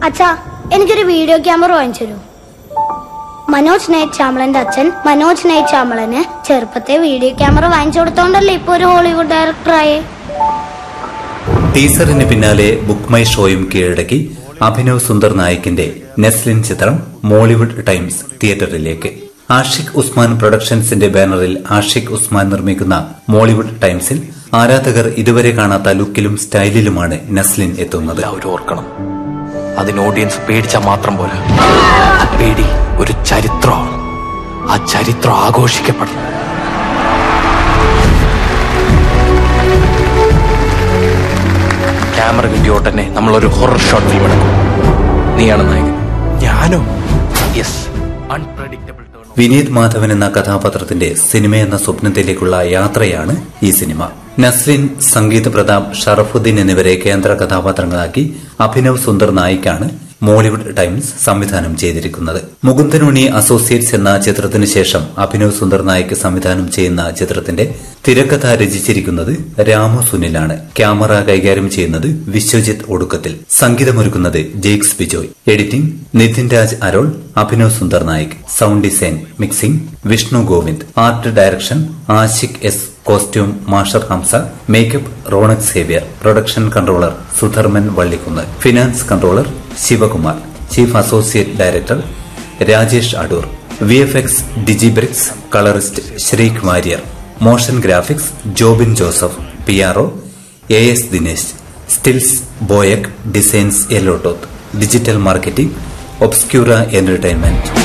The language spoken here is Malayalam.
അച്ഛാ എനിക്കൊരു വീഡിയോ ക്യാമറ വാങ്ങിച്ചു തരൂ മനോജ് നൈറ്റ് ചാമളന്റെ അച്ഛൻ മനോജ് നൈറ്റ് ചാമളന് ചെറുപ്പത്തെ വീഡിയോ ക്യാമറ വാങ്ങിച്ചു കൊടുത്തോണ്ടല്ലേ ഇപ്പൊ ഒരു ഹോളിവുഡ് ഡയറക്ടറായി ടീസറിന് പിന്നാലെ ബുക്ക് മൈ ഷോയും കീഴടക്കി അഭിനവ് സുന്ദർ നായിക്കിന്റെ നെസ്ലിൻ ചിത്രം മോളിവുഡ് ടൈംസ് തിയേറ്ററിലേക്ക് ആഷിഖ് ഉസ്മാൻ പ്രൊഡക്ഷൻസിന്റെ ബാനറിൽ ആഷിഖ് ഉസ്മാൻ നിർമ്മിക്കുന്ന മോളിവുഡ് ടൈംസിൽ ആരാധകർ ഇതുവരെ കാണാത്ത ലുക്കിലും സ്റ്റൈലിലുമാണ് നസ്ലിൻ എത്തുന്നത് എല്ലാവരും ഓർക്കണം അതിന് ഓഡിയൻസ് പേടിച്ചാൽ മാത്രം പോരാ ആ പേടി ഒരു ചരിത്രമാണ് ആ ചരിത്രം ആഘോഷിക്കപ്പെടണം ക്യാമറ കിട്ടിയ ഉടനെ നമ്മളൊരു ഹൊറർ ഷോട്ട് ഫിലിം എടുക്കും നീയാണ് നായകൻ ഞാനോ yes unpredictable turn Vineeth Madhavan എന്ന കഥാപാത്രത്തിന്റെ സിനിമ എന്ന സ്വപ്നത്തിലേക്കുള്ള യാത്രയാണ് ഈ സിനിമ നസ്ലിൻ സംഗീത് പ്രതാപ് ഷറഫുദ്ദീൻ എന്നിവരെ കേന്ദ്ര കഥാപാത്രങ്ങളാക്കി അഭിനവ് സുന്ദർ നായിക്കാണ് മോളിവുഡ് ടൈംസ് സംവിധാനം ചെയ്തിരിക്കുന്നത് മുകുന്ദനുണി അസോസിയേറ്റ്സ് എന്ന ചിത്രത്തിനു ശേഷം അഭിനവ് സുന്ദർ നായിക്ക് സംവിധാനം ചെയ്യുന്ന ചിത്രത്തിന്റെ തിരക്കഥ രചിച്ചിരിക്കുന്നത് രാമു സുനിലാണ് ക്യാമറ കൈകാര്യം ചെയ്യുന്നത് വിശ്വജിത്ത് ഒടുക്കത്തിൽ സംഗീതമൊരുക്കുന്നത് Jakes Bejoy editing Nithin Raj Arol Abhinav Sunder Nayak sound design mixing Vishnu Govind art direction Ashiq S costume Mashar Hamsa makeup Ronex Xavier production controller Sudharman Vallikkunnu finance controller Sivakumar chief associate director Rajesh Adoor V F X Digibricks colourist Sreek Warrier motion graphics Jobin Joseph P R O A S Dinesh stills ബോയക് designs Yellowtooths digital marketing Obscura entertainment